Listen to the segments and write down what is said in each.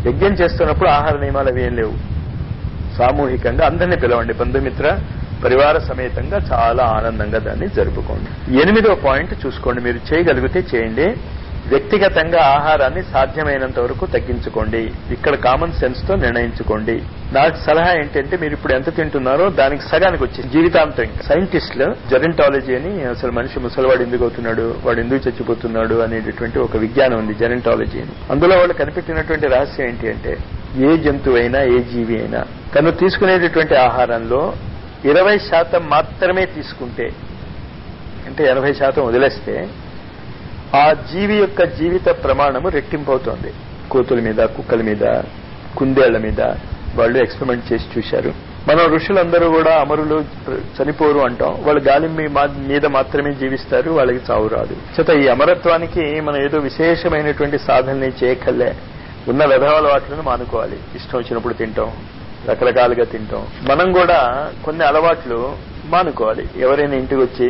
యజ్ఞం చేస్తున్నప్పుడు ఆహార నియమాలు అవి ఏం లేవు సామూహికంగా అందరినీ పిలవండి బంధుమిత్ర పరివార సమేతంగా చాలా ఆనందంగా దాన్ని జరుపుకోండి ఎనిమిదో పాయింట్ చూసుకోండి మీరు చేయగలిగితే చేయండి వ్యక్తిగతంగా ఆహారాన్ని సాధ్యమైనంత వరకు తగ్గించుకోండి ఇక్కడ కామన్ సెన్స్ తో నిర్ణయించుకోండి నాకు సలహా ఏంటంటే మీరు ఇప్పుడు ఎంత తింటున్నారో దానికి సగానికి వచ్చి జీవితాంతం ఇంకా సైంటిస్టులు జెరెంటాలజీ అని అసలు మనిషి ముసలివాడు ఎందుకు అవుతున్నాడు వాడు ఎందుకు చచ్చిపోతున్నాడు అనేటటువంటి ఒక విజ్ఞానం ఉంది జెరెంటాలజీ అని అందులో వాళ్ళు కనిపెట్టినటువంటి రహస్యం ఏంటి అంటే ఏ జంతువు అయినా ఏ జీవి అయినా తను తీసుకునేటటువంటి ఆహారంలో ఇరవై శాతం మాత్రమే తీసుకుంటే అంటే ఎనభై శాతం వదిలేస్తే ఆ జీవి యొక్క జీవిత ప్రమాణము రెట్టింపవుతోంది కోతుల మీద కుక్కల మీద కుందేళ్ల మీద వాళ్ళు ఎక్స్పెరిమెంట్ చేసి చూశారు మనం ఋషులందరూ కూడా అమరులు చనిపోరు అంటాం వాళ్ళు గాలి మీ- మా- మీద మాత్రమే జీవిస్తారు వాళ్ళకి చావు రాదు చేత ఈ అమరత్వానికి మనం ఏదో విశేషమైనటువంటి సాధనని చేయకల్లే ఉన్న విధవాల వాటిని మానుకోవాలి ఇష్టం వచ్చినప్పుడు తింటాం రకరకాలుగా తింటాం మనం కూడా కొన్ని అలవాట్లు మానుకోవాలి ఎవరైనా ఇంటికి వచ్చి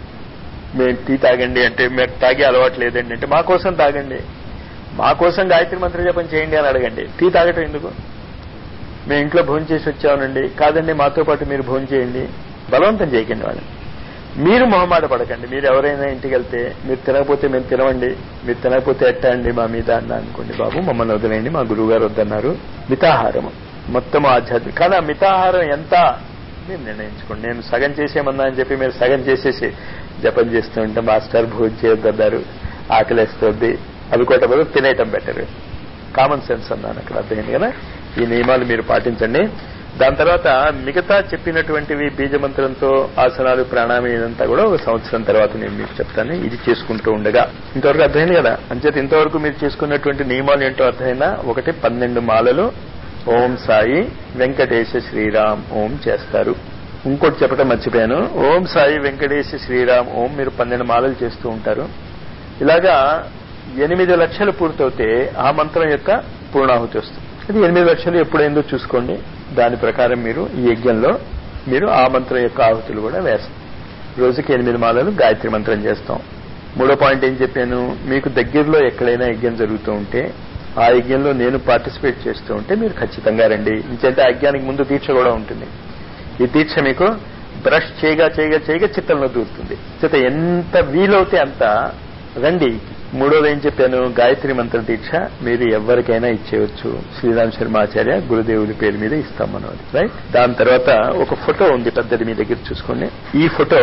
మేము టీ తాగండి అంటే మీకు తాగే అలవాటు లేదండి అంటే మా కోసం తాగండి మా కోసం గాయత్రి మంత్ర జపం చేయండి అని అడగండి టీ తాగటం ఎందుకు మేము ఇంట్లో భోజనం చేసి వచ్చామనండి కాదండి మాతో పాటు మీరు భోజనం చేయండి బలవంతం చేయకండి వాళ్ళని మీరు మొహమాట పడకండి మీరు ఎవరైనా ఇంటికి వెళ్తే మీరు తినకపోతే మేము తినవండి మీరు తినకపోతే ఎట్టా అండి మా మీద అన్న అనుకోండి బాబు మమ్మల్ని వదిలేయండి మా గురువు గారు వద్దన్నారు మితాహారము మొత్తం ఆధ్యాత్మిక కానీ ఆ మితాహారం ఎంత మీరు నిర్ణయించుకోండి నేను సగం చేసేమన్నా అని చెప్పి మీరు సగం చేసేసి జపం చేస్తూ ఉంటే మాస్టర్ భోజనం చేయొద్దన్నారు ఆకలేస్తుంది అనుకోవటం బదులు తినేయటం బెటర్ కామన్ సెన్స్ అన్నాను అక్కడ అర్థమైంది కదా ఈ నియమాలు మీరు పాటించండి దాని తర్వాత మిగతా చెప్పినటువంటివి బీజమంత్రంతో ఆసనాలు ప్రాణాయామం ఇదంతా కూడా ఒక సంవత్సరం తర్వాత నేను మీకు చెప్తాను ఇది చేసుకుంటూ ఉండగా ఇంతవరకు అర్థమైంది కదా అంచేత ఇంతవరకు మీరు చేసుకున్నటువంటి నియమాలు ఏంటో అర్థమైనా ఒకటి పన్నెండు మాలలు ఓం సాయి వెంకటేశ శ్రీరామ్ ఓం చేస్తారు ఇంకోటి చెప్పడం మర్చిపోయాను ఓం సాయి వెంకటేశ శ్రీరామ్ ఓం మీరు పన్నెండు మాలలు చేస్తూ ఉంటారు ఇలాగా ఎనిమిది లక్షలు పూర్తవుతే ఆ మంత్రం యొక్క పూర్ణాహుతి వస్తుంది ఇది ఎనిమిది లక్షలు ఎప్పుడైందో చూసుకోండి దాని ప్రకారం మీరు ఈ యజ్ఞంలో మీరు ఆ మంత్రం యొక్క ఆహుతులు కూడా వేస్తారు రోజుకి ఎనిమిది మాలలు గాయత్రి మంత్రం చేస్తాం మూడో పాయింట్ ఏం చెప్పాను మీకు దగ్గరలో ఎక్కడైనా యజ్ఞం జరుగుతూ ఉంటే ఆ యజ్ఞంలో నేను పార్టిసిపేట్ చేస్తూ ఉంటే మీరు ఖచ్చితంగా రండి ఇంకంటే ఆ యజ్ఞానికి ముందు దీక్ష కూడా ఉంటుంది ఈ దీక్ష మీకు బ్రష్ చేయగా చేయగా చేయగా చిత్తంలో దూరుతుంది చేత ఎంత వీలవుతే అంత రండి మూడోది ఏం చెప్పాను గాయత్రి మంత్ర దీక్ష మీరు ఎవరికైనా ఇచ్చేయచ్చు శ్రీరామ్ శర్మ ఆచార్య గురుదేవుడి పేరు మీద ఇస్తాం మనం అది రైట్ దాని తర్వాత ఒక ఫోటో ఉంది పెద్దది మీ దగ్గర చూసుకోండి ఈ ఫోటో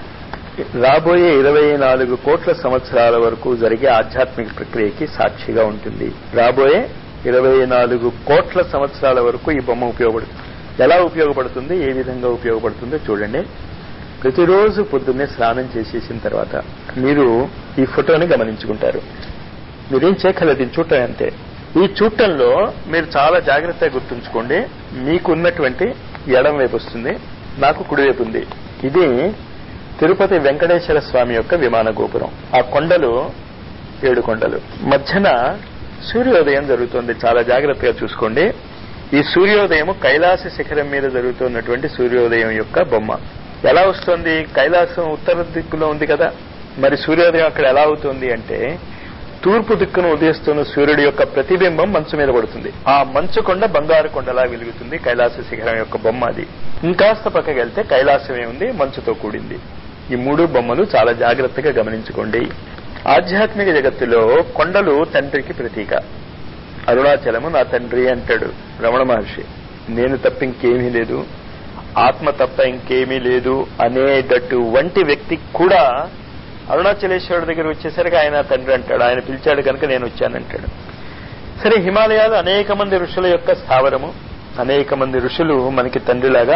రాబోయే ఇరవై నాలుగు కోట్ల సంవత్సరాల వరకు జరిగే ఆధ్యాత్మిక ప్రక్రియకి సాక్షిగా ఉంటుంది రాబోయే ఇరవై నాలుగు కోట్ల సంవత్సరాల వరకు ఈ బొమ్మ ఉపయోగపడుతుంది ఎలా ఉపయోగపడుతుంది ఏ విధంగా ఉపయోగపడుతుందో చూడండి ప్రతిరోజు పొద్దున్నే స్నానం చేసేసిన తర్వాత మీరు ఈ ఫోటోని గమనించుకుంటారు మీరేం చేయగలరు దీన్ని చూడటం అంతే ఈ చూడటంలో మీరు చాలా జాగ్రత్తగా గుర్తుంచుకోండి మీకున్నటువంటి ఎడం వైపు వస్తుంది నాకు కుడివైపు ఉంది ఇది తిరుపతి వెంకటేశ్వర స్వామి యొక్క విమాన గోపురం ఆ కొండలు ఏడు కొండలు మధ్యన సూర్యోదయం జరుగుతుంది చాలా జాగ్రత్తగా చూసుకోండి ఈ సూర్యోదయం కైలాస శిఖరం మీద జరుగుతున్నటువంటి సూర్యోదయం యొక్క బొమ్మ ఎలా వస్తుంది కైలాసం ఉత్తర దిక్కులో ఉంది కదా మరి సూర్యోదయం అక్కడ ఎలా అవుతుంది అంటే తూర్పు దిక్కును ఉదయిస్తున్న సూర్యుడి యొక్క ప్రతిబింబం మంచు మీద పడుతుంది ఆ మంచు కొండ బంగారు కొండలా వెలుగుతుంది కైలాస శిఖరం యొక్క బొమ్మ అది ఇంకాస్త పక్కకి వెళ్తే కైలాసమే ఉంది మంచుతో కూడింది ఈ మూడు బొమ్మలు చాలా జాగ్రత్తగా గమనించుకోండి ఆధ్యాత్మిక జగత్తులో కొండలు తండ్రికి ప్రతీక అరుణాచలము నా తండ్రి అంటాడు రమణ మహర్షి నేను తప్ప ఇంకేమీ లేదు ఆత్మ తప్ప ఇంకేమీ లేదు అనేటట్టు వంటి వ్యక్తి కూడా అరుణాచలేశ్వరుడి దగ్గర వచ్చేసరికి ఆయన తండ్రి అంటాడు ఆయన పిలిచాడు కనుక నేను వచ్చానంటాడు సరే హిమాలయాలు అనేక మంది ఋషుల యొక్క స్థావరము అనేక మంది ఋషులు మనకి తండ్రిలాగా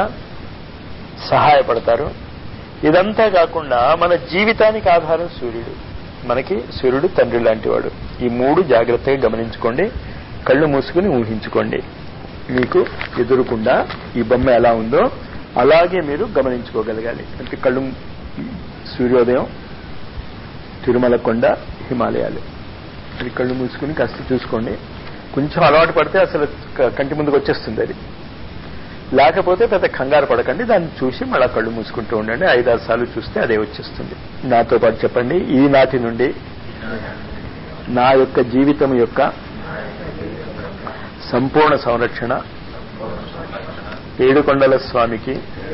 సహాయపడతారు ఇదంతా కాకుండా మన జీవితానికి ఆధారం సూర్యుడు మనకి సూర్యుడు తండ్రి లాంటి వాడు ఈ మూడు జాగ్రత్తగా గమనించుకోండి కళ్ళు మూసుకుని ఊహించుకోండి మీకు ఎదురుకుండా ఈ బొమ్మ ఎలా ఉందో అలాగే మీరు గమనించుకోగలగాలి అంటే కళ్ళు సూర్యోదయం తిరుమల కొండ హిమాలయాలు ఇది కళ్ళు మూసుకుని కాస్త చూసుకోండి కొంచెం అలవాటు పడితే అసలు క- కంటి ముందుకు వచ్చేస్తుంది అది లేకపోతే పెద్ద కంగారు పడకండి దాన్ని చూసి మళ్ళా కళ్ళు మూసుకుంటూ ఉండండి ఐదారు సార్లు చూస్తే అదే వచ్చేస్తుంది నాతో పాటు చెప్పండి ఈనాటి నుండి నా యొక్క జీవితం యొక్క సంపూర్ణ సంరక్షణ ఏడుకొండల స్వామికి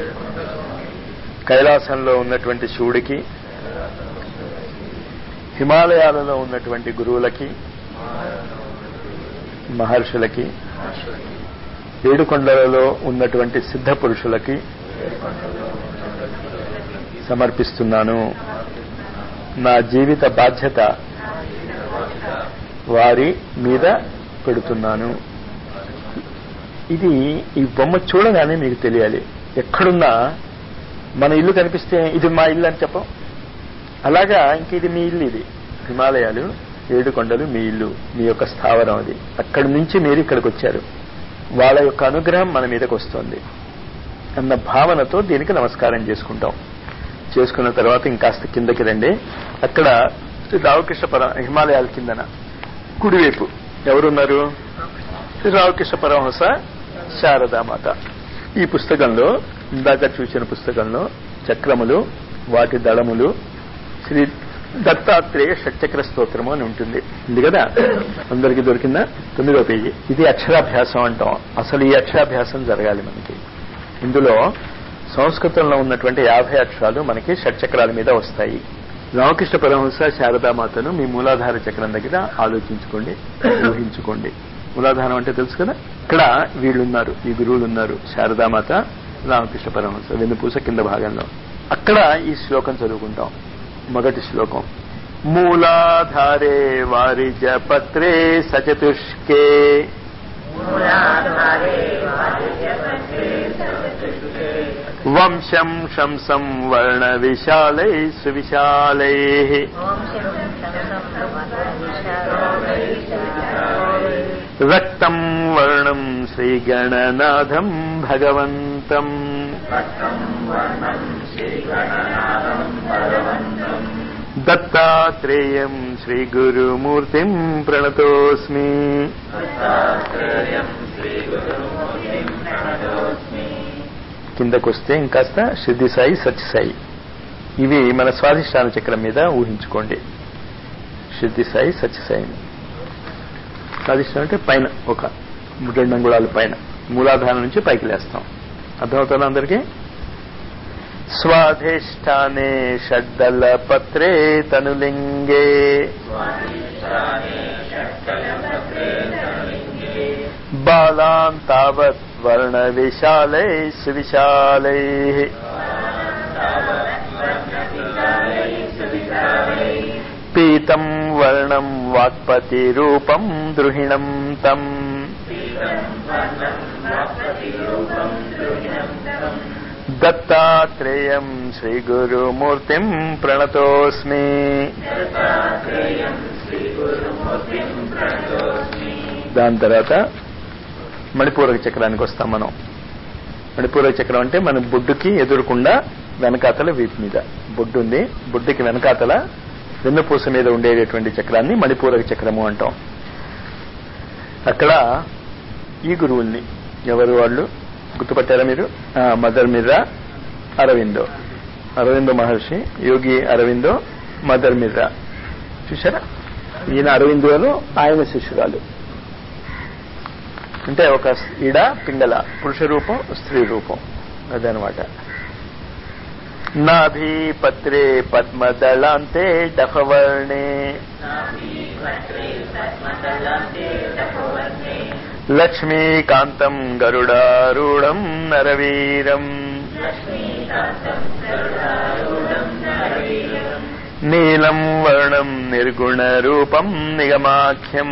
కైలాసంలో ఉన్నటువంటి శివుడికి హిమాలయాలలో ఉన్నటువంటి గురువులకి మహర్షులకి ఏడుకొండలలో ఉన్నటువంటి సిద్ధ పురుషులకి సమర్పిస్తున్నాను నా జీవిత బాధ్యత వారి మీద పెడుతున్నాను ఇది ఈ బొమ్మ చూడగానే మీకు తెలియాలి ఎక్కడున్నా మన ఇల్లు కనిపిస్తే ఇది మా ఇల్లు అని చెప్పం అలాగా ఇంక ఇది మీ ఇల్లు ఇది హిమాలయాలు ఏడు కొండలు మీ ఇల్లు మీ యొక్క స్థావరం అది అక్కడి నుంచి మీరు ఇక్కడికి వచ్చారు వాళ్ళ యొక్క అనుగ్రహం మన మీదకి వస్తుంది అన్న భావనతో దీనికి నమస్కారం చేసుకుంటాం చేసుకున్న తర్వాత ఇంకాస్త కిందకి రండి అక్కడ శ్రీ రామకృష్ణ పర హిమాలయాల కిందన కుడివైపు ఎవరున్నారు శ్రీ రామకృష్ణ పరమహంస శారదామాత ఈ పుస్తకంలో ఇందాక చూసిన పుస్తకంలో చక్రములు వాటి దళములు శ్రీ దత్తాత్రేయ షట్చక్ర స్తోత్రము అని ఉంటుంది ఉంది కదా అందరికీ దొరికిందా తొమ్మిదో పేజీ ఇది అక్షరాభ్యాసం అంటాం అసలు ఈ అక్షరాభ్యాసం జరగాలి మనకి ఇందులో సంస్కృతంలో ఉన్నటువంటి యాభై అక్షరాలు మనకి షట్చక్రాల మీద వస్తాయి రామకృష్ణ పరమహంస శారదామాతను మీ మూలాధార చక్రం దగ్గర ఆలోచించుకోండి ఊహించుకోండి మూలాధారం అంటే తెలుసు కదా ఇక్కడ వీళ్ళున్నారు ఈ గురువులు ఉన్నారు శారదామాత రామకృష్ణ పరమహంస వెన్నుపూస కింద భాగంలో అక్కడ ఈ శ్లోకం చదువుకుంటాం మొదటి శ్లోకం మూలాధారే వారిజ పత్రే సచతుష్కే వంశం శంసం వర్ణ విశాలై సువిశాలై రక్తం వర్ణం శ్రీగణనాథం భగవంతం దత్తాత్రేయం శ్రీగురుమూర్తిం ప్రణతోస్మి కిందకొస్తే ఇంకాస్త సిద్ధి సాయి సత్యసాయి ఇవి మన స్వాధిష్టాన చక్రం మీద ఊహించుకోండి సిద్ధి సాయి సత్యసాయిని స్వాధిష్టానం అంటే పైన ఒక రెండు అంగుళాల పైన మూలాధారం నుంచి పైకి లేస్తాం అర్థమవుతుందా అందరికీ స్వాధిష్టానే షడ్దల పత్రే తనులింగే బాలాన్ తావత్ వర్ణ విశాలై సువిశాలై పీతం వర్ణం వాక్పతి రూపం ద్రుహిణం తం దత్తాత్రేయం శ్రీగురుమూర్తిం ప్రణతోస్మి దాని తర్వాత మణిపూరక చక్రానికి వస్తాం మనం మణిపూరక చక్రం అంటే మన బొడ్డుకి ఎదురుకుండా వెనకాతల వీటి మీద బొడ్డు ఉంది బొడ్డుకి వెనకాతల వెన్నుపూస మీద ఉండేటటువంటి చక్రాన్ని మణిపూరక చక్రము అంటాం అక్కడ ఈ గురువుల్ని ఎవరు వాళ్ళు గుర్తుపట్టారా మీరు ఆ, మదర్ మిర్రా అరవిందో అరవిందో మహర్షి యోగి అరవిందో మదర్ మిర్రా చూసారా ఈయన అరవిందోలు ఆయన శిష్యురాలు అంటే ఒక ఈడ పింగళ పురుష రూపం స్త్రీ రూపం అదనమాట నాభి పత్రే పద్మదళాంతే డఫవర్ణే లక్ష్మీకాంతం గరుడారూఢం నరవీరం నీలం వర్ణం నిర్గుణ రూపం నిగమాఖ్యం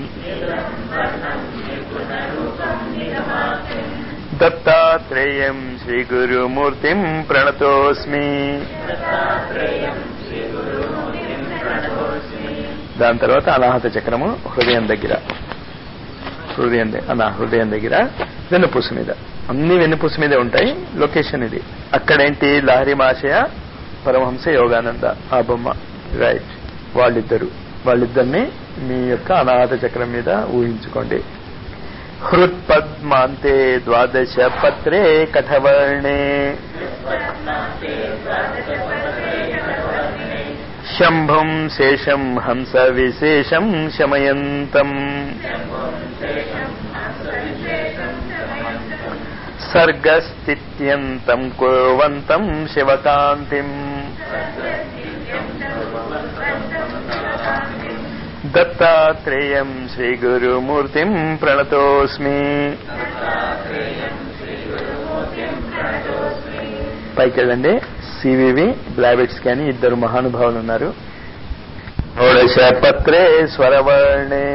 దత్తాత్రేయం శ్రీగురుమూర్తిం ప్రణతోస్మి దాని తర్వాత అనాహత చక్రము హృదయం దగ్గర హృదయం ద- అనా హృదయం దగ్గర వెన్నుపూస మీద అన్ని వెన్నుపూస మీదే ఉంటాయి లొకేషన్ ఇది అక్కడేంటి లహరి మాషయ పరమహంస యోగానంద ఆ బొమ్మ రైట్ వాళ్ళిద్దరు వాళ్ళిద్దరిని మీ యొక్క అనాహత చక్రం మీద ఊహించుకోండి హృత్పద్మాంతే ద్వాదశ పత్రే కఠవర్ణే శంభుం శేషం హంస విశేషం శమయంతం సర్గస్థిత్యంతం కుర్వంతం శివకాంతిం దత్తాత్రేయం శ్రీగురుమూర్తిం ప్రణతోస్మి పైకి వెళ్ళండి సివివి బ్లాబెట్స్ కానీ ఇద్దరు మహానుభావులు ఉన్నారు షోడశ పత్రే స్వరవర్ణే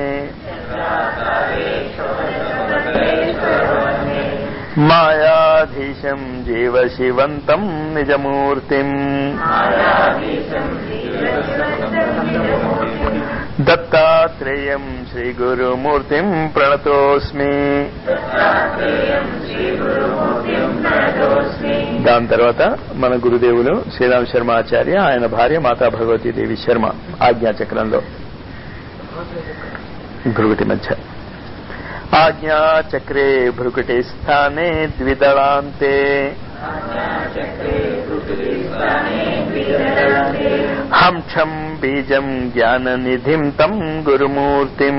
మాయాధీశం జీవ శివంతం నిజమూర్తిం దత్తాత్రేయం శ్రీగురుమూర్తిం ప్రణతోస్మి దాని తర్వాత మన గురుదేవులు శ్రీరామ్ శర్మ ఆచార్య ఆయన భార్య మాతా భగవతీదేవి శర్మ ఆజ్ఞాచక్రంలో భృగుటి మధ్య ఆజ్ఞాచక్రే భృకుటి స్థానే ద్విదళాంతే హంక్షం బీజం జ్ఞాననిధిం తం గురుమూర్తిం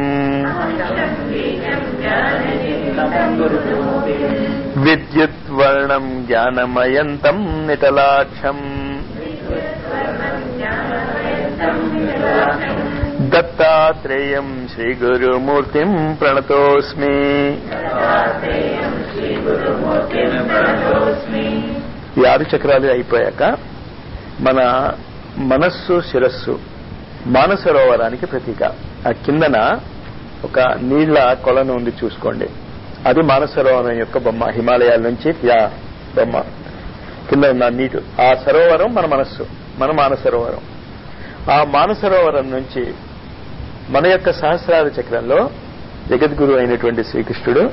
విద్యుద్వర్ణం జ్ఞానమయంతం నిటలాక్షం దత్తాత్రేయం శ్రీగురుమూర్తిం ప్రణతోస్మి ఈ ఆరు చక్రాలు అయిపోయాక మన మనస్సు శిరస్సు మానసరోవరానికి ప్రతీక ఆ కిందన ఒక నీళ్ల కొలను ఉంది చూసుకోండి అది మానసరోవరం యొక్క బొమ్మ హిమాలయాల నుంచి యా బొమ్మ కింద ఉన్న నీటు ఆ సరోవరం మన మనస్సు మన మానసరోవరం ఆ మానసరోవరం నుంచి మన యొక్క సహస్రార చక్రంలో జగద్గురు అయినటువంటి శ్రీకృష్ణుడు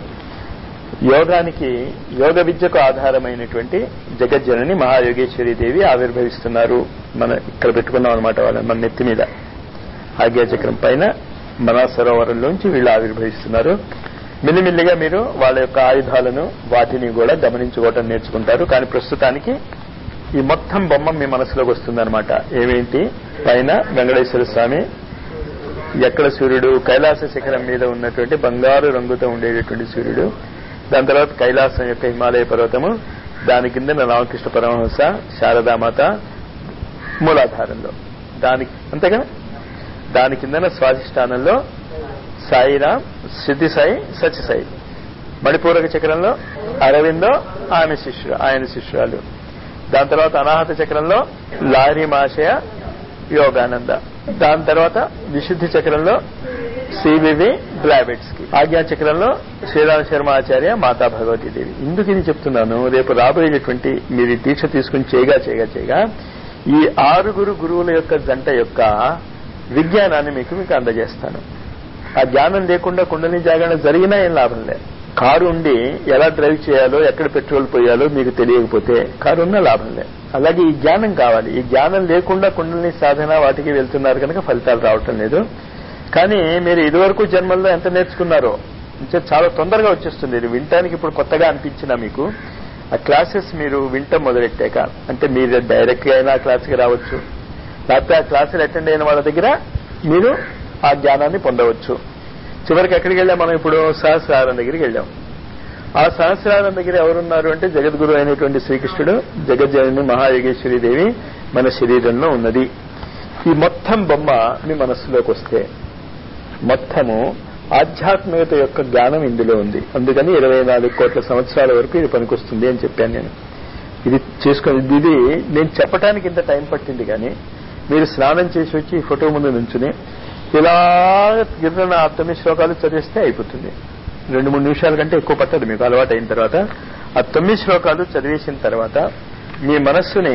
యోగానికి యోగ విద్యకు ఆధారమైనటువంటి జగజ్జనని మహాయోగేశ్వరి దేవి ఆవిర్భవిస్తున్నారు మన ఇక్కడ పెట్టుకున్నాం అనమాట వాళ్ళ మన నెత్తి మీద ఆజ్ఞాచక్రం పైన మన సరోవరంలోంచి వీళ్ళు ఆవిర్భవిస్తున్నారు మిల్లిమిల్లిగా మీరు వాళ్ళ యొక్క ఆయుధాలను వాటిని కూడా గమనించుకోవటం నేర్చుకుంటారు కానీ ప్రస్తుతానికి ఈ మొత్తం బొమ్మ మీ మనసులోకి వస్తుందన్నమాట ఏమేంటి పైన వెంకటేశ్వర స్వామి ఎక్కడ సూర్యుడు కైలాస శిఖరం మీద ఉన్నటువంటి బంగారు రంగుతో ఉండేటటువంటి సూర్యుడు దాని తర్వాత కైలాసం యొక్క హిమాలయ పర్వతము దాని కింద రామకృష్ణ పరమహంస శారదామాత మూలాధారంలో దానికి అంతేగా దాని కిందన స్వాధిష్టానంలో సాయిరామ్ సిద్ధి సాయి సత్యసాయి మణిపూరక చక్రంలో అరవిందో ఆమె శిష్యు ఆయన శిష్యురాలు దాని తర్వాత అనాహత చక్రంలో లారీ మాషయ యోగానంద దాని తర్వాత విశుద్ధి చక్రంలో సివివి బ్లాబెట్స్ కి ఆజ్ఞా చక్రంలో శ్రీరామ శర్మ ఆచార్య మాతా భగవతీదేవి ఇందుకు ఇది చెప్తున్నాను రేపు రాబోయేటువంటి మీరు ఈ దీక్ష తీసుకుని చేయగా చేయగా చేయగా ఈ ఆరుగురు గురువుల యొక్క జంట యొక్క విజ్ఞానాన్ని మీకు మీకు అందజేస్తాను ఆ జ్ఞానం లేకుండా కుండలి జాగరణ జరిగినా ఏం లాభం లేదు కారు ఉండి ఎలా డ్రైవ్ చేయాలో ఎక్కడ పెట్రోల్ పోయాలో మీకు తెలియకపోతే కారు ఉన్నా లాభం లేదు అలాగే ఈ జ్ఞానం కావాలి ఈ జ్ఞానం లేకుండా కుండలిని సాధన వాటికి వెళ్తున్నారు కనుక ఫలితాలు రావటం లేదు కానీ మీరు ఇదివరకు జన్మల్లో ఎంత నేర్చుకున్నారో ఇంకా చాలా తొందరగా వచ్చేస్తుంది ఇది వినటానికి ఇప్పుడు కొత్తగా అనిపించినా మీకు ఆ క్లాసెస్ మీరు వింటం మొదలెట్టాక అంటే మీరు డైరెక్ట్ గా అయినా క్లాస్కి రావచ్చు లేకపోతే ఆ క్లాసులు అటెండ్ అయిన వాళ్ళ దగ్గర మీరు ఆ జ్ఞానాన్ని పొందవచ్చు చివరికి ఎక్కడికి వెళ్ళాం మనం ఇప్పుడు సహస్రారం దగ్గరికి వెళ్ళాం ఆ సహస్రారం దగ్గర ఎవరున్నారు అంటే జగద్గురు అయినటువంటి శ్రీకృష్ణుడు జగజ్జనని మహాయోగేశ్వరి దేవి మన శరీరంలో ఉన్నది ఈ మొత్తం బొమ్మ మీ మనస్సులోకి వస్తే మొత్తము ఆధ్యాత్మికత యొక్క జ్ఞానం ఇందులో ఉంది అందుకని ఇరవై నాలుగు కోట్ల సంవత్సరాల వరకు ఇది పనికొస్తుంది అని చెప్పాను నేను ఇది చేసుకొని ఇది నేను చెప్పడానికి ఇంత టైం పట్టింది కానీ మీరు స్నానం చేసి వచ్చి ఈ ఫోటో ముందు నుంచుని ఇలా గిరిన ఆ తొమ్మిది శ్లోకాలు చదివిస్తే అయిపోతుంది రెండు మూడు నిమిషాల కంటే ఎక్కువ పట్టదు మీకు అలవాటు అయిన తర్వాత ఆ తొమ్మిది శ్లోకాలు చదివేసిన తర్వాత మీ మనస్సుని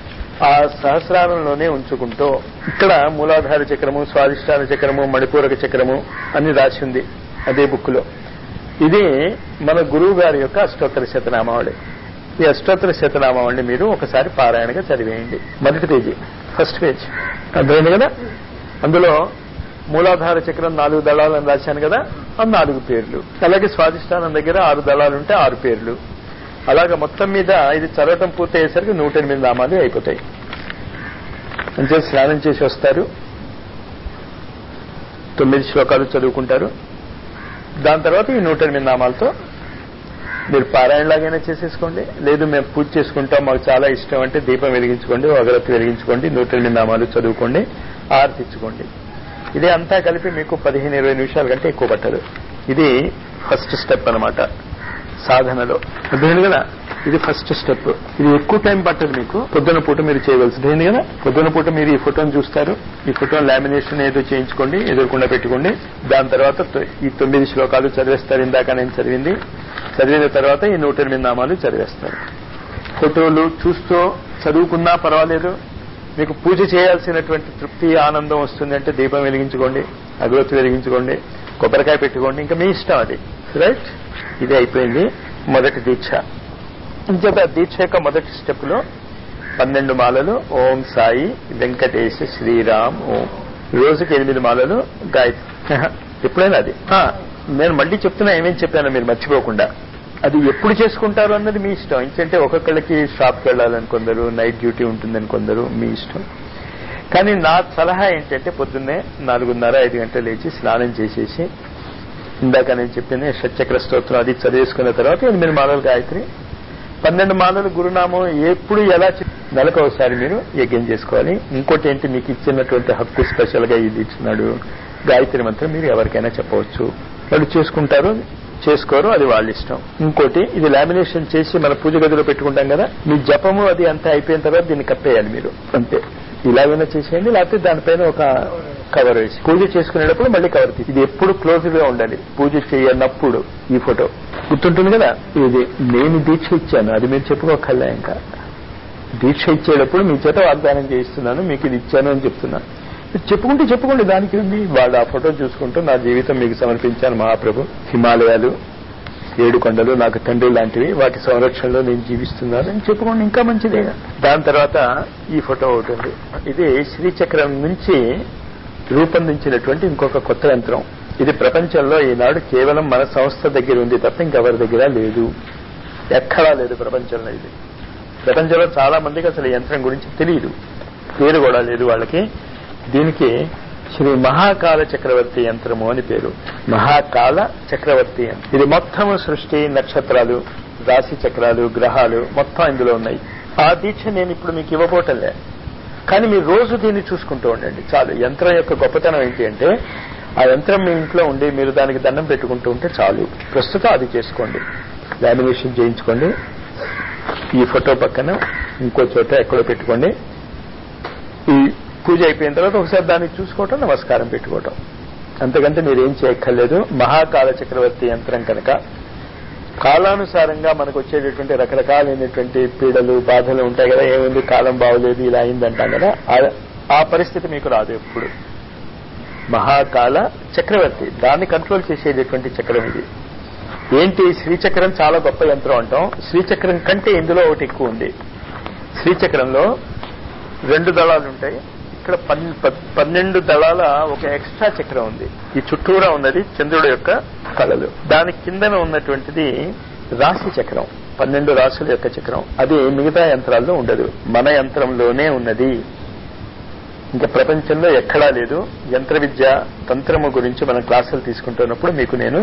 ఆ సహస్రారంలోనే ఉంచుకుంటూ ఇక్కడ మూలాధార చక్రము స్వాధిష్టాన చక్రము మణిపూరక చక్రము అని రాసి ఉంది అదే బుక్ లో ఇది మన గురువు గారి యొక్క అష్టోత్తర శతనామావళి ఈ అష్టోత్తర శతనామావళిని మీరు ఒకసారి పారాయణగా చదివేయండి మొదటి పేజీ ఫస్ట్ పేజ్ అర్థమైంది కదా అందులో మూలాధార చక్రం నాలుగు దళాలని రాశాను కదా ఆ నాలుగు పేర్లు అలాగే స్వాధిష్టానం దగ్గర ఆరు దళాలు ఉంటే ఆరు పేర్లు అలాగ మొత్తం మీద ఇది చదవటం పూర్తయ్యేసరికి నూట ఎనిమిది నామాలు అయిపోతాయి అంటే స్నానం చేసి వస్తారు తొమ్మిది శ్లోకాలు చదువుకుంటారు దాని తర్వాత ఈ నూట ఎనిమిది నామాలతో మీరు పారాయణలాగైనా చేసేసుకోండి లేదు మేము పూజ చేసుకుంటాం మాకు చాలా ఇష్టం అంటే దీపం వెలిగించుకోండి అగరత్తి వెలిగించుకోండి నూట ఎనిమిది నామాలు చదువుకోండి ఆర్తించుకోండి ఇదే అంతా కలిపి మీకు పదిహేను ఇరవై నిమిషాల కంటే ఎక్కువ పట్టదు ఇది ఫస్ట్ స్టెప్ అన్నమాట సాధనలో అర్థమైంది కదా ఇది ఫస్ట్ స్టెప్ ఇది ఎక్కువ టైం పట్టదు మీకు పొద్దున పూట మీరు చేయవలసింది ఏంది కదా పొద్దున పూట మీరు ఈ ఫోటోని చూస్తారు ఈ ఫోటో లామినేషన్ ఏదో చేయించుకోండి ఎదురకుండా పెట్టుకోండి దాని తర్వాత తొ- ఈ తొమ్మిది శ్లోకాలు చదివేస్తారు ఇందాక నేను చదివింది చదివిన తర్వాత ఈ నూట ఎనిమిది నామాలు చదివేస్తారు ఫోటోలు చూస్తూ చదువుకున్నా పర్వాలేదు మీకు పూజ చేయాల్సినటువంటి తృప్తి ఆనందం వస్తుంది అంటే దీపం వెలిగించుకోండి అగరొత్తి వెలిగించుకోండి కొబ్బరికాయ పెట్టుకోండి ఇంకా మీ ఇష్టం అది రైట్ ఇది అయిపోయింది మొదటి దీక్ష ఇంకొక దీక్ష యొక్క మొదటి స్టెప్ లో పన్నెండు మాలలు ఓం సాయి వెంకటేశ శ్రీరామ్ ఓం రోజుకి ఎనిమిది మాలలు గాయత్రి ఎప్పుడైనా అది ఆ, నేను మళ్ళీ చెప్తున్నా ఏమేమి చెప్పానో మీరు మర్చిపోకుండా అది ఎప్పుడు చేసుకుంటారు అన్నది మీ ఇష్టం ఎందుకంటే ఒక్కొక్కళ్ళకి షాప్కి వెళ్ళాలని కొందరు నైట్ డ్యూటీ ఉంటుందని కొందరు మీ ఇష్టం కానీ నా సలహా ఏంటంటే పొద్దున్నే నాలుగున్నర ఐదు గంటలు లేచి స్నానం చేసేసి ఇందాక నేను చెప్పింది షట్చక్ర స్తోత్రం అది చదివేసుకున్న తర్వాత ఎనిమిది మాలలు గాయత్రి పన్నెండు మాలలు గురునామం ఎప్పుడు ఎలా చెప్- నెలకు ఒకసారి మీరు యజ్ఞం చేసుకోవాలి ఇంకోటి ఏంటి మీకు ఇచ్చినటువంటి హక్కు స్పెషల్ గా ఇది ఇచ్చినాడు గాయత్రి మంత్రం మీరు ఎవరికైనా చెప్పవచ్చు వాళ్ళు చేసుకుంటారు చేసుకోరు అది వాళ్ళ ఇష్టం ఇంకోటి ఇది లామినేషన్ చేసి మన పూజ గదిలో పెట్టుకుంటాం కదా మీ జపము అది అంతా అయిపోయిన తర్వాత దీన్ని కప్పేయాలి మీరు అంతే ఇలాగైనా చేసేయండి లేకపోతే దానిపైన ఒక కవర్ వేసి పూజ చేసుకునేటప్పుడు మళ్ళీ కవర్ తీసి ఇది ఎప్పుడు క్లోజ్ గా ఉండాలి పూజ చేయనప్పుడు ఈ ఫోటో గుర్తుంటుంది కదా ఇది నేను దీక్ష ఇచ్చాను అది మీరు చెప్పుకోకల్లా ఇంకా దీక్ష ఇచ్చేటప్పుడు మీ చేత వాగ్దానం చేయిస్తున్నాను మీకు ఇది ఇచ్చాను అని చెప్తున్నాను మీరు చెప్పుకుంటే చెప్పుకోండి దానికి ఉంది వాళ్ళు ఆ ఫోటో చూసుకుంటూ నా జీవితం మీకు సమర్పించాను మహాప్రభు హిమాలయాలు ఏడు కొండలు నాకు తండ్రి లాంటివి వాటి సంరక్షణలో నేను జీవిస్తున్నాను అని చెప్పుకోండి ఇంకా మంచిదే దాని తర్వాత ఈ ఫోటో ఒకటి ఉంది ఇది శ్రీచక్రం నుంచి రూపొందించినటువంటి ఇంకొక కొత్త యంత్రం ఇది ప్రపంచంలో ఈనాడు కేవలం మన సంస్థ దగ్గర ఉంది తప్ప ఇంకెవరి దగ్గర లేదు ఎక్కడా లేదు ప్రపంచంలో ఇది ప్రపంచంలో చాలా మందికి అసలు ఈ యంత్రం గురించి తెలియదు పేరు కూడా లేదు వాళ్ళకి దీనికి శ్రీ మహాకాల చక్రవర్తి యంత్రము అని పేరు మహాకాల చక్రవర్తి యంత్రం ఇది మొత్తము సృష్టి నక్షత్రాలు రాశి చక్రాలు గ్రహాలు మొత్తం ఇందులో ఉన్నాయి ఆ దీక్ష నేను ఇప్పుడు మీకు ఇవ్వబోటంలే కానీ మీరు రోజు దీన్ని చూసుకుంటూ ఉండండి చాలు యంత్రం యొక్క గొప్పతనం ఏంటి అంటే ఆ యంత్రం మీ ఇంట్లో ఉండి మీరు దానికి దండం పెట్టుకుంటూ ఉంటే చాలు ప్రస్తుతం అది చేసుకోండి లామినేషన్ చేయించుకోండి ఈ ఫోటో పక్కన ఇంకో చోట ఎక్కడో పెట్టుకోండి ఈ పూజ అయిపోయిన తర్వాత ఒకసారి దాన్ని చూసుకోవటం నమస్కారం పెట్టుకోవటం అంతకంటే మీరేం చేయక్కర్లేదు మహాకాల చక్రవర్తి యంత్రం కనుక కాలానుసారంగా మనకు వచ్చేటటువంటి రకరకాలైనటువంటి పీడలు బాధలు ఉంటాయి కదా ఏముంది కాలం బాగోలేదు ఇలా అయిందంటాం కదా ఆ- ఆ పరిస్థితి మీకు రాదు ఎప్పుడు మహాకాల చక్రవర్తి దాన్ని కంట్రోల్ చేసేటటువంటి చక్రం ఇది ఏంటి శ్రీచక్రం చాలా గొప్ప యంత్రం అంటాం శ్రీచక్రం కంటే ఇందులో ఒకటి ఎక్కువ ఉంది శ్రీచక్రంలో రెండు దళాలు ఉంటాయి ఇక్కడ పన్- ప- పన్నెండు దళాల ఒక ఎక్స్ట్రా చక్రం ఉంది ఈ చుట్టూరా ఉన్నది చంద్రుడు యొక్క కళలు దాని కిందన ఉన్నటువంటిది రాశి చక్రం పన్నెండు రాశుల యొక్క చక్రం అది మిగతా యంత్రాల్లో ఉండదు మన యంత్రంలోనే ఉన్నది ఇంకా ప్రపంచంలో ఎక్కడా లేదు యంత్ర విద్య తంత్రము గురించి మనం క్లాసులు తీసుకుంటున్నప్పుడు మీకు నేను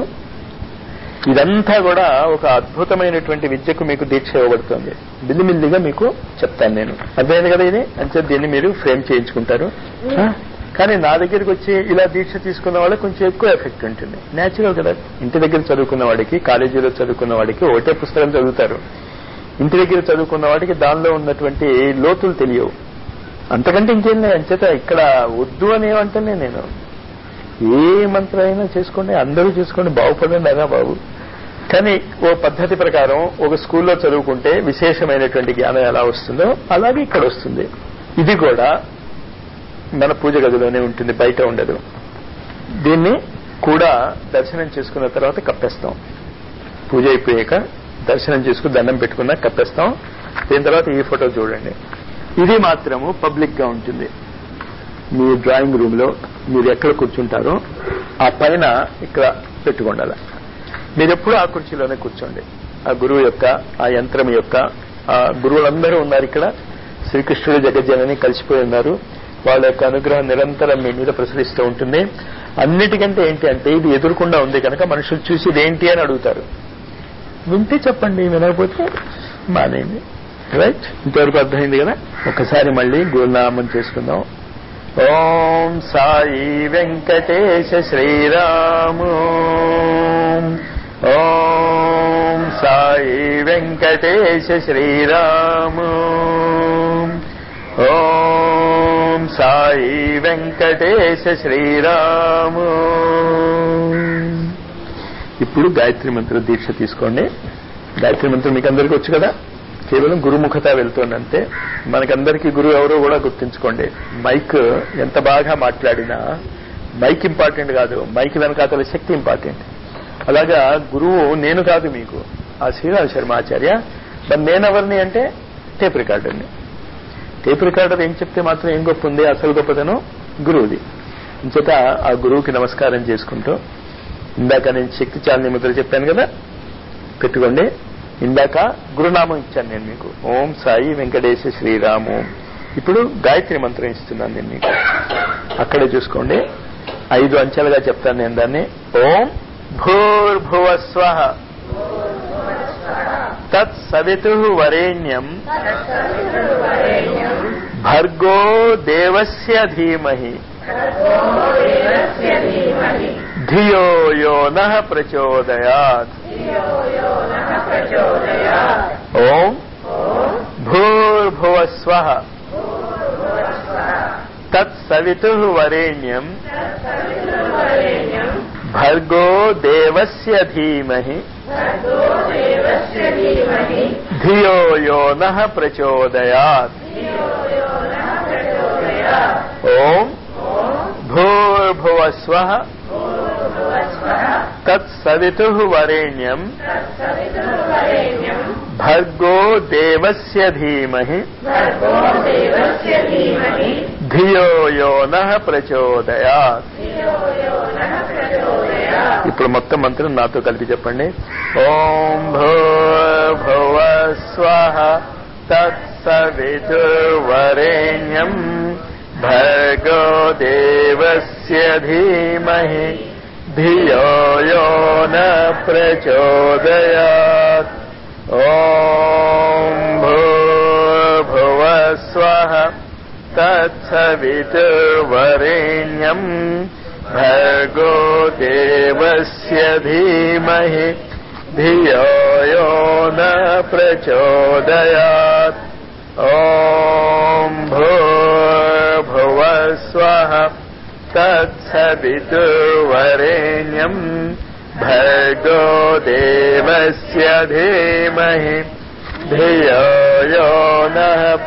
ఇదంతా కూడా ఒక అద్భుతమైనటువంటి విద్యకు మీకు దీక్ష ఇవ్వబడుతుంది బిల్లిమిల్లిగా మీకు చెప్తాను నేను అర్థమైంది కదా ఇది అంటే దీన్ని మీరు ఫ్రేమ్ చేయించుకుంటారు ఆ? కానీ నా దగ్గరికి వచ్చి ఇలా దీక్ష తీసుకున్న వాళ్ళకి కొంచెం ఎక్కువ ఎఫెక్ట్ ఉంటుంది నేచురల్ కదా ఇంటి దగ్గర చదువుకున్న వాడికి కాలేజీలో చదువుకున్న వాడికి ఒకటే పుస్తకం చదువుతారు ఇంటి దగ్గర చదువుకున్న వాడికి దానిలో ఉన్నటువంటి లోతులు తెలియవు అంతకంటే ఇంకేం లేదు అంచేత ఇక్కడ వద్దు అని ఏమంటానే నేను ఏ మంత్రం అయినా చేసుకోండి అందరూ చేసుకోండి బాగుపడండి అదా బాబు కానీ ఓ పద్ధతి ప్రకారం ఒక స్కూల్లో చదువుకుంటే విశేషమైనటువంటి జ్ఞానం ఎలా వస్తుందో అలాగే ఇక్కడ వస్తుంది ఇది కూడా మన పూజ గదిలోనే ఉంటుంది బయట ఉండదు దీన్ని కూడా దర్శనం చేసుకున్న తర్వాత కప్పేస్తాం పూజ అయిపోయాక దర్శనం చేసుకుని దండం పెట్టుకున్నా కప్పేస్తాం దీని తర్వాత ఈ ఫోటో చూడండి ఇది మాత్రము పబ్లిక్ గా ఉంటుంది మీ డ్రాయింగ్ రూమ్ లో మీరు ఎక్కడ కూర్చుంటారో ఆ పైన ఇక్కడ పెట్టుకోండి అలా మీరు ఎప్పుడు ఆ కుర్చీలోనే కూర్చోండి ఆ గురువు యొక్క ఆ యంత్రం యొక్క ఆ గురువులందరూ ఉన్నారు ఇక్కడ శ్రీకృష్ణుడు జగజ్జనని కలిసిపోయి ఉన్నారు వాళ్ళ యొక్క అనుగ్రహం నిరంతరం మీ మీద ప్రసరిస్తూ ఉంటుంది అన్నిటికంటే ఏంటి అంటే ఇది ఎదురుకుండా ఉంది కనుక మనుషులు చూసి ఇది ఏంటి అని అడుగుతారు వింటే చెప్పండి వినకపోతే మానేయండి రైట్ ఇంతవరకు అర్థమైంది కదా ఒకసారి మళ్ళీ గురునామం చేసుకుందాం ఓం సాయి వెంకటేశ శ్రీరాము ఓం సాయి వెంకటేశ శ్రీరాము ఓం సాయి వెంకటేశ శ్రీరాము ఇప్పుడు గాయత్రి మంత్ర దీక్ష తీసుకోండి గాయత్రి మంత్రం మీకు అందరికీ వచ్చు కదా కేవలం గురుముఖత వెళ్తోందంటే మనకందరికీ గురువు ఎవరో కూడా గుర్తుంచుకోండి మైక్ ఎంత బాగా మాట్లాడినా మైక్ ఇంపార్టెంట్ కాదు మైక్ వెనకాతల శక్తి ఇంపార్టెంట్ అలాగా గురువు నేను కాదు మీకు ఆ శ్రీరామ శర్మాచార్య మరి నేనెవరిని అంటే టేప్ రికార్డర్ని టేప్ రికార్డర్ ఏం చెప్తే మాత్రం ఏం గొప్ప ఉంది అసలు గొప్పతనం గురువుది ఇంచేత ఆ గురువుకి నమస్కారం చేసుకుంటూ ఇందాక నేను శక్తి చాలని ముద్ర చెప్పాను కదా పెట్టుకోండి ఇందాక గురునామం ఇచ్చాను నేను మీకు ఓం సాయి వెంకటేశ శ్రీరాము ఇప్పుడు గాయత్రి మంత్రం ఇస్తున్నాను నేను మీకు అక్కడే చూసుకోండి ఐదు అంచెలుగా చెప్తాను నేను దాన్ని ఓం భూర్భువస్వ తత్ సవితు వరేణ్యం భర్గో దేవస్య ధీమహి ధియో యో నః ప్రచోదయాత్ ఓం భూర్భువస్వ తత్ సవితు వరేణ్యం భర్గో దేవస్య ధీమహి ధియో యో నః ప్రచోదయాత్ ఓం భూర్భువస్వ తత్ సవితు వరేణ్యం భర్గో దేవస్య ధీమహి ధియో యో నః ప్రచోదయాత్ ఇప్పుడు మొత్తం మంత్రం నాతో కలిపి చెప్పండి ఓం భూర్భువస్వ తత్సవితుర్వరేణ్యం భర్గో దేవస్య ధీమహి ధియో యో న ప్రచోదయాత్ ఓం భూర్భువస్వ తత్సవితుర్వరేణ్యం భర్గో దేవస్య ధీమహి ధియో యో న ప్రచోదయాత్ ఓం భూర్భువస్వ తత్సవితుర్వరేణ్యం భర్గో దేవస్య ధీమహి ధియో యో న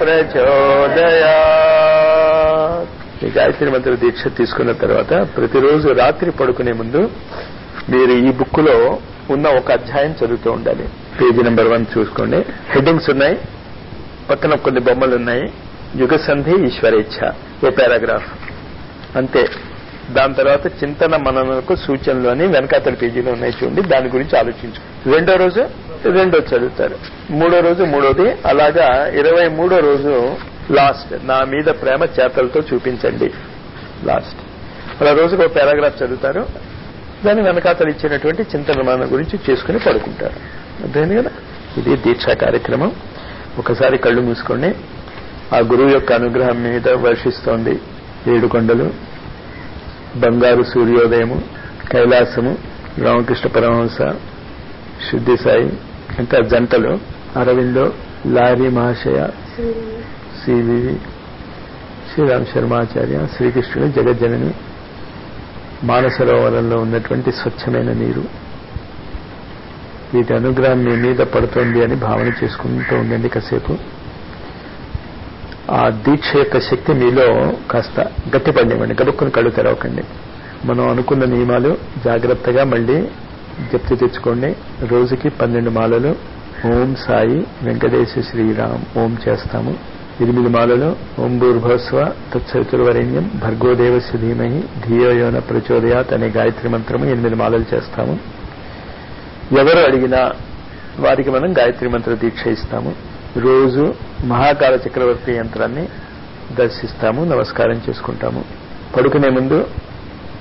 ప్రచోదయాత్ ఈ గాయత్రి మంత్ర దీక్ష తీసుకున్న తర్వాత ప్రతిరోజు రాత్రి పడుకునే ముందు మీరు ఈ బుక్ లో ఉన్న ఒక అధ్యాయం చదువుతూ ఉండాలి పేజీ నెంబర్ వన్ చూసుకోండి హెడ్డింగ్స్ ఉన్నాయి పక్కన కొన్ని బొమ్మలు ఉన్నాయి యుగ సంధి ఈశ్వరేచ్ఛ ఓ పారాగ్రాఫ్ అంతే దాని తర్వాత చింతన మననకు సూచనలు అని వెనకాతల పేజీలో ఉన్నాయి చూడండి దాని గురించి ఆలోచించు రెండో రోజు రెండో చదువుతారు మూడో రోజు మూడోది అలాగా ఇరవై మూడో రోజు లాస్ట్ నా మీద ప్రేమ చేతలతో చూపించండి లాస్ట్ అలా రోజుకు ఒక పారాగ్రాఫ్ చదువుతారు దాని వెనకాతలు ఇచ్చినటువంటి చింతన మన గురించి చేసుకుని పడుకుంటారు అర్థమైంది కదా ఇది దీక్షా కార్యక్రమం ఒకసారి కళ్ళు మూసుకోండి ఆ గురువు యొక్క అనుగ్రహం మీద వర్షిస్తోంది ఏడు కొండలు బంగారు సూర్యోదయము కైలాసము రామకృష్ణ పరమహంస శుద్ధి సాయి ఇంకా జంటలు అరవిందో లారీ మహాశయ సివివి శ్రీరామ్ శర్మాచార్య శ్రీకృష్ణుడు జగజ్జనని మానసరోవరంలో ఉన్నటువంటి స్వచ్ఛమైన నీరు వీటి అనుగ్రహం మీ మీద పడుతోంది అని భావన చేసుకుంటూ ఉండండి కాసేపు ఆ దీక్ష యొక్క శక్తి మీలో కాస్త గట్టిపడినివ్వండి గడుక్కుని కళ్ళు తెరవకండి మనం అనుకున్న నియమాలు జాగ్రత్తగా మళ్ళీ జప్తి తెచ్చుకోండి రోజుకి పన్నెండు మాలలు ఓం సాయి వెంకటేశ శ్రీరామ్ ఓం చేస్తాము ఎనిమిది మాలలు ఓం భూర్భస్వ తత్సవితుర్వరేణ్యం భర్గోదేవస్య ధీమహి ధియోయోన ప్రచోదయాత్ అనే గాయత్రి మంత్రము ఎనిమిది మాలలు చేస్తాము ఎవరు అడిగినా వారికి మనం గాయత్రి మంత్ర దీక్ష ఇస్తాము రోజు మహాకాల చక్రవర్తి యంత్రాన్ని దర్శిస్తాము నమస్కారం చేసుకుంటాము పడుకునే ముందు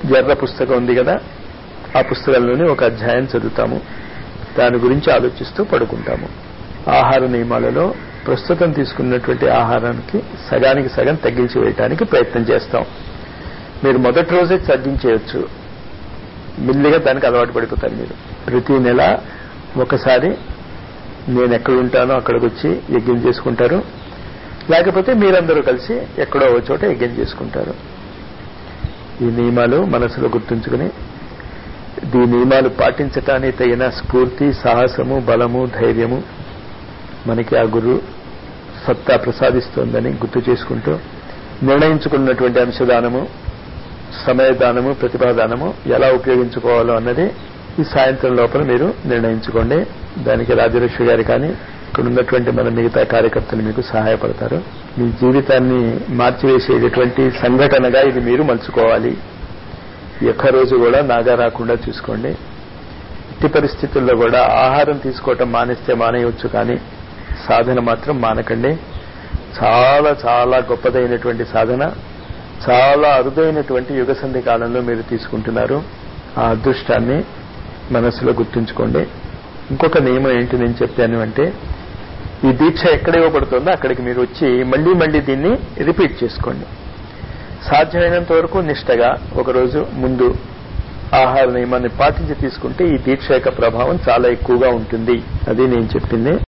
ఎర్ర పుస్తకం ఉంది కదా ఆ పుస్తకంలోని ఒక అధ్యాయం చదువుతాము దాని గురించి ఆలోచిస్తూ పడుకుంటాము ఆహార నియమాలలో ప్రస్తుతం తీసుకున్నటువంటి ఆహారానికి సగానికి సగం తగ్గించి వేయటానికి ప్రయత్నం చేస్తాం మీరు మొదటి రోజే తగ్గించేయచ్చు మెల్లిగా దానికి అలవాటు పడిపోతారు మీరు ప్రతి నెల ఒకసారి నేను ఎక్కడ ఉంటానో అక్కడికి వచ్చి యజ్ఞం చేసుకుంటారు లేకపోతే మీరందరూ కలిసి ఎక్కడో ఒక చోట యజ్ఞం చేసుకుంటారు ఈ నియమాలు మనసులో గుర్తుంచుకుని ఈ నియమాలు పాటించటానికి తగిన స్ఫూర్తి సాహసము బలము ధైర్యము మనకి ఆ గురు సత్తా ప్రసాదిస్తోందని గుర్తు చేసుకుంటూ నిర్ణయించుకున్నటువంటి అంశదానము సమయదానము ప్రతిభాదానము ఎలా ఉపయోగించుకోవాలో అన్నది ఈ సాయంత్రం లోపల మీరు నిర్ణయించుకోండి దానికి రాజలక్ష్మి గారు కానీ ఇక్కడ ఉన్నటువంటి మన మిగతా కార్యకర్తలు మీకు సహాయపడతారు మీ జీవితాన్ని మార్చివేసేటటువంటి సంఘటనగా ఇది మీరు మలుచుకోవాలి ఒక్క రోజు కూడా నాగా రాకుండా చూసుకోండి ఎట్టి పరిస్థితుల్లో కూడా ఆహారం తీసుకోవటం మానేస్తే మానేయవచ్చు కానీ సాధన మాత్రం మానకండి చాలా చాలా గొప్పదైనటువంటి సాధన చాలా అరుదైనటువంటి యుగ సంధి కాలంలో మీరు తీసుకుంటున్నారు ఆ అదృష్టాన్ని మనసులో గుర్తుంచుకోండి ఇంకొక నియమం ఏంటి నేను చెప్పాను అంటే ఈ దీక్ష ఎక్కడ ఇవ్వబడుతుందో అక్కడికి మీరు వచ్చి మళ్లీ మళ్లీ దీన్ని రిపీట్ చేసుకోండి సాధ్యమైనంత వరకు నిష్టగా ఒకరోజు ముందు ఆహార నియమాన్ని పాటించి తీసుకుంటే ఈ దీక్ష యొక్క ప్రభావం చాలా ఎక్కువగా ఉంటుంది అది నేను చెప్పింది